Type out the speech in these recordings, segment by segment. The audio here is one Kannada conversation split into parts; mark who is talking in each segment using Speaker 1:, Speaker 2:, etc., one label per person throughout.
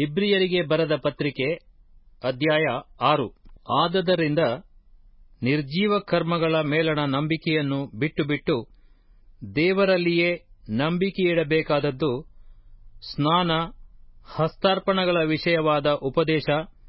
Speaker 1: ಇಬ್ರಿಯರಿಗೆ ಬರೆದ ಪತ್ರಿಕೆ ಅಧ್ಯಾಯ ಆರು ಆದದರಿಂದ ನಿರ್ಜೀವ ಕರ್ಮಗಳ ಮೇಲಣ ನಂಬಿಕೆಯನ್ನು ಬಿಟ್ಟು ಬಿಟ್ಟು ದೇವರಲ್ಲಿಯೇ ನಂಬಿಕೆಯಿಡಬೇಕಾದದ್ದು ಸ್ನಾನ ಹಸ್ತಾರ್ಪಣಗಳ ವಿಷಯವಾದ ಉಪದೇಶ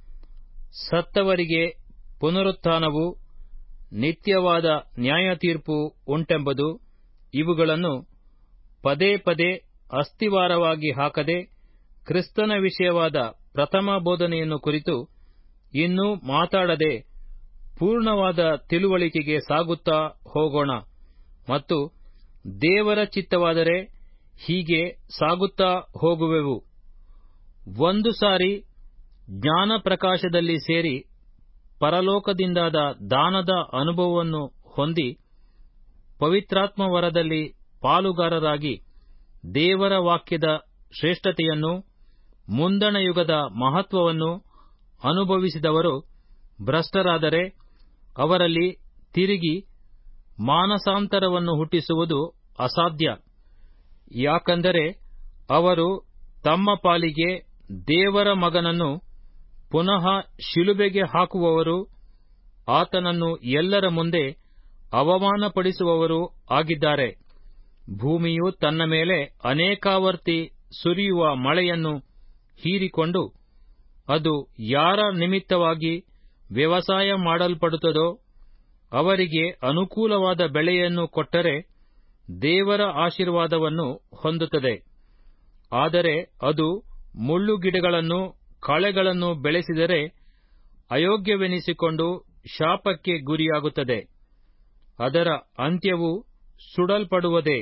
Speaker 1: ಸತ್ತವರಿಗೆ ಪುನರುತ್ಥಾನವು ನಿತ್ಯವಾದ ನ್ಯಾಯತೀರ್ಪು ಉಂಟೆಂಬುದು ಇವುಗಳನ್ನು ಪದೇ ಪದೇ ಅಸ್ತಿವಾರವಾಗಿ ಹಾಕದೆ ಕ್ರಿಸ್ತನ ವಿಷಯವಾದ ಪ್ರಥಮ ಬೋಧನೆಯನ್ನು ಕುರಿತು ಇನ್ನೂ ಮಾತಾಡದೆ ಪೂರ್ಣವಾದ ತಿಳುವಳಿಕೆಗೆ ಸಾಗುತ್ತಾ ಹೋಗೋಣ ಮತ್ತು ದೇವರ ಚಿತ್ತವಾದರೆ ಹೀಗೆ ಸಾಗುತ್ತಾ ಹೋಗುವೆವು ಒಂದು ಸಾರಿ ಜ್ಞಾನ ಪ್ರಕಾಶದಲ್ಲಿ ಸೇರಿ ಪರಲೋಕದಿಂದಾದ ದಾನದ ಅನುಭವವನ್ನು ಹೊಂದಿ ಪವಿತ್ರಾತ್ಮ ವರದಲ್ಲಿ ಪಾಲುಗಾರರಾಗಿ ದೇವರ ವಾಕ್ಯದ ಶ್ರೇಷ್ಠತೆಯನ್ನು ಮುಂದಣ ಯುಗದ ಮಹತ್ವವನ್ನು ಅನುಭವಿಸಿದವರು ಭ್ರಷ್ಟರಾದರೆ ಅವರಲ್ಲಿ ತಿರುಗಿ ಮಾನಸಾಂತರವನ್ನು ಹುಟ್ಟಿಸುವುದು ಅಸಾಧ್ಯ ಯಾಕಂದರೆ ಅವರು ತಮ್ಮ ಪಾಲಿಗೆ ದೇವರ ಮಗನನ್ನು ಪುನಃ ಶಿಲುಬೆಗೆ ಹಾಕುವವರು ಆತನನ್ನು ಎಲ್ಲರ ಮುಂದೆ ಅವಮಾನಪಡಿಸುವವರು ಆಗಿದ್ದಾರೆ ಭೂಮಿಯು ತನ್ನ ಮೇಲೆ ಅನೇಕಾವರ್ತಿ ಸುರಿಯುವ ಮಳೆಯನ್ನು ಹೀರಿಕೊಂಡು ಅದು ಯಾರ ನಿಮಿತ್ತವಾಗಿ ವ್ಯವಸಾಯ ಮಾಡಲ್ಪಡುತ್ತದೋ ಅವರಿಗೆ ಅನುಕೂಲವಾದ ಬೆಳೆಯನ್ನು ಕೊಟ್ಟರೆ ದೇವರ ಆಶೀರ್ವಾದವನ್ನು ಹೊಂದುತ್ತದೆ ಆದರೆ ಅದು ಮುಳ್ಳುಗಿಡಗಳನ್ನು ಕಳೆಗಳನ್ನು ಬೆಳೆಸಿದರೆ ಅಯೋಗ್ಯವೆನಿಸಿಕೊಂಡು ಶಾಪಕ್ಕೆ ಗುರಿಯಾಗುತ್ತದೆ ಅದರ ಅಂತ್ಯವು ಸುಡಲ್ಪಡುವುದೇ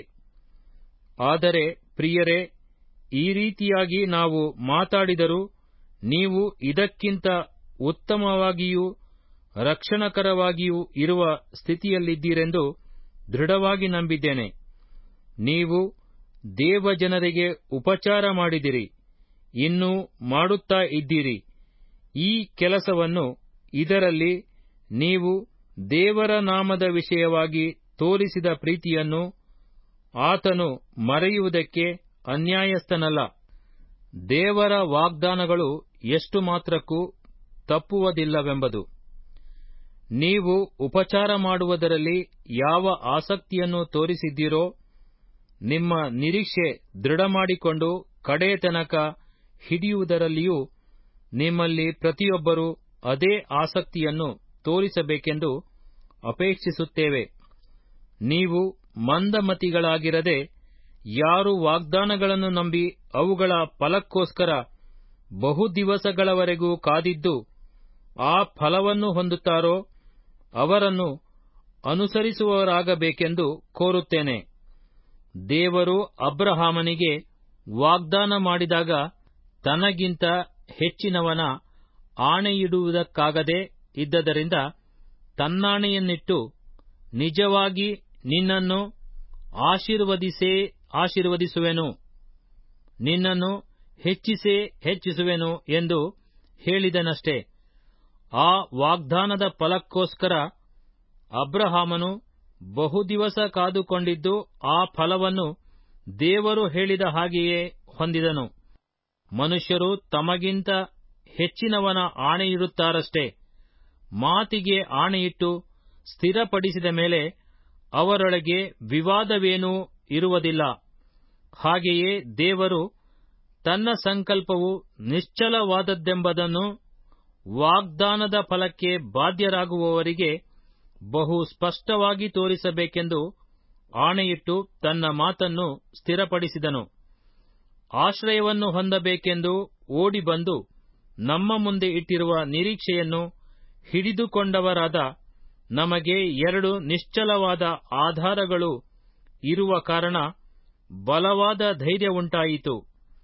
Speaker 1: ಆದರೆ ಪ್ರಿಯರೇ ಈ ರೀತಿಯಾಗಿ ನಾವು ಮಾತಾಡಿದರೂ ನೀವು ಇದಕ್ಕಿಂತ ಉತ್ತಮವಾಗಿಯೂ ರಕ್ಷಣಕರವಾಗಿಯೂ ಇರುವ ಸ್ಥಿತಿಯಲ್ಲಿದ್ದೀರೆಂದು ದೃಢವಾಗಿ ನಂಬಿದ್ದೇನೆ ನೀವು ದೇವಜನರಿಗೆ ಉಪಚಾರ ಮಾಡಿದಿರಿ ಇನ್ನೂ ಮಾಡುತ್ತಾ ಇದ್ದೀರಿ ಈ ಕೆಲಸವನ್ನು ಇದರಲ್ಲಿ ನೀವು ದೇವರ ನಾಮದ ವಿಷಯವಾಗಿ ತೋರಿಸಿದ ಪ್ರೀತಿಯನ್ನು ಆತನು ಮರೆಯುವುದಕ್ಕೆ ಅನ್ಯಾಯಸ್ಥನಲ್ಲ ದೇವರ ವಾಗ್ದಾನಗಳು ಎಷ್ಟು ಮಾತ್ರಕ್ಕೂ ತಪ್ಪುವುದಿಲ್ಲವೆಂಬುದು ನೀವು ಉಪಚಾರ ಮಾಡುವುದರಲ್ಲಿ ಯಾವ ಆಸಕ್ತಿಯನ್ನು ತೋರಿಸಿದ್ದೀರೋ ನಿಮ್ಮ ನಿರೀಕ್ಷೆ ದೃಢಮಾಡಿಕೊಂಡು ಕಡೆಯ ತನಕ ಹಿಡಿಯುವುದರಲ್ಲಿಯೂ ನಿಮ್ಮಲ್ಲಿ ಪ್ರತಿಯೊಬ್ಬರೂ ಅದೇ ಆಸಕ್ತಿಯನ್ನು ತೋರಿಸಬೇಕೆಂದು ಅಪೇಕ್ಷಿಸುತ್ತೇವೆ ನೀವು ಮಂದಮತಿಗಳಾಗಿರದೆ ಯಾರು ವಾಗ್ದಾನಗಳನ್ನು ನಂಬಿ ಅವುಗಳ ಫಲಕ್ಕೋಸ್ಕರ ಬಹು ದಿವಸಗಳವರೆಗೂ ಕಾದಿದ್ದು ಆ ಫಲವನ್ನು ಹೊಂದುತ್ತಾರೋ ಅವರನ್ನು ಅನುಸರಿಸುವವರಾಗಬೇಕೆಂದು ಕೋರುತ್ತೇನೆ ದೇವರು ಅಬ್ರಹಾಮನಿಗೆ ವಾಗ್ದಾನ ಮಾಡಿದಾಗ ತನಗಿಂತ ಹೆಚ್ಚಿನವನ ಆಣೆಯಿಡುವುದಕ್ಕಾಗದೆ ಇದ್ದದರಿಂದ ತನ್ನಾಣೆಯನ್ನಿಟ್ಟು ನಿಜವಾಗಿ ನಿನ್ನನ್ನು ಆಶೀರ್ವದಿಸೇ ಆಶೀರ್ವದಿಸುವೆನು ನಿನ್ನನ್ನು ಹೆಚ್ಚಿಸೇ ಹೆಚ್ಚಿಸುವೆನು ಎಂದು ಹೇಳಿದನಷ್ಟೇ ಆ ವಾಗ್ದಾನದ ಫಲಕ್ಕೋಸ್ಕರ ಅಬ್ರಹಾಮನು ಬಹುದಿವಸ ಕಾದುಕೊಂಡಿದ್ದು ಆ ಫಲವನ್ನು ದೇವರು ಹೇಳಿದ ಹಾಗೆಯೇ ಹೊಂದಿದನು ಮನುಷ್ಯರು ತಮಗಿಂತ ಹೆಚ್ಚಿನವನ ಆಣೆಯಿಡುತ್ತಾರಷ್ಟೇ ಮಾತಿಗೆ ಆಣೆಯಿಟ್ಟು ಸ್ಥಿರಪಡಿಸಿದ ಮೇಲೆ ಅವರೊಳಗೆ ವಿವಾದವೇನೂ ಇರುವುದಿಲ್ಲ ಹಾಗೆಯೇ ದೇವರು ತನ್ನ ಸಂಕಲ್ಪವು ನಿಶ್ಚಲವಾದದ್ದೆಂಬುದನ್ನು ವಾಗ್ದಾನದ ಫಲಕ್ಕೆ ಬಾಧ್ಯರಾಗುವವರಿಗೆ ಬಹು ಸ್ಪಷ್ಟವಾಗಿ ತೋರಿಸಬೇಕೆಂದು ಆಣೆಯಿಟ್ಟು ತನ್ನ ಮಾತನ್ನು ಸ್ಥಿರಪಡಿಸಿದನು ಆಶ್ರಯವನ್ನು ಹೊಂದಬೇಕೆಂದು ಓಡಿ ಬಂದು ನಮ್ಮ ಮುಂದೆ ಇಟ್ಟಿರುವ ನಿರೀಕ್ಷೆಯನ್ನು ಹಿಡಿದುಕೊಂಡವರಾದ ನಮಗೆ ಎರಡು ನಿಶ್ಚಲವಾದ ಆಧಾರಗಳು ಇರುವ ಕಾರಣ ಬಲವಾದ ಧೈರ್ಯವುಂಟಾಯಿತು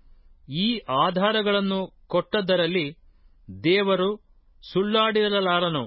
Speaker 1: ಈ ಆಧಾರಗಳನ್ನು ಕೊಟ್ಟದ್ದರಲ್ಲಿ ದೇವರು ಸುಳ್ಳಾಡಿರಲಾರನು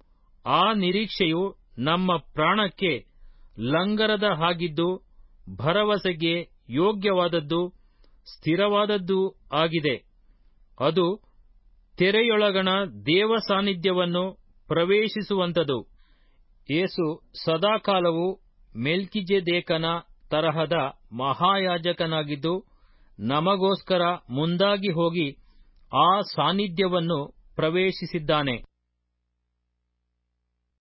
Speaker 1: ಆ ನಿರೀಕ್ಷೆಯು ನಮ್ಮ ಪ್ರಾಣಕ್ಕೆ ಲಂಗರದ ಹಾಗಿದ್ದು ಭರವಸೆಗೆ ಯೋಗ್ಯವಾದದ್ದು ಸ್ಥಿರವಾದದ್ದೂ ಆಗಿದೆ ಅದು ತೆರೆಯೊಳಗಣ ದೇವ ಸಾನ್ನಿಧ್ಯವನ್ನು ಪ್ರವೇಶಿಸುವಂಥದು ಯೇಸು ಸದಾಕಾಲವು ಮೆಲ್ಕಿಜೆದೇಕನ ತರಹದ ಮಹಾಯಾಜಕನಾಗಿದ್ದು ನಮಗೋಸ್ಕರ ಮುಂದಾಗಿ ಹೋಗಿ ಆ ಸಾನ್ನಿಧ್ಯವನ್ನು ಪ್ರವೇಶಿಸಿದ್ದಾನೆ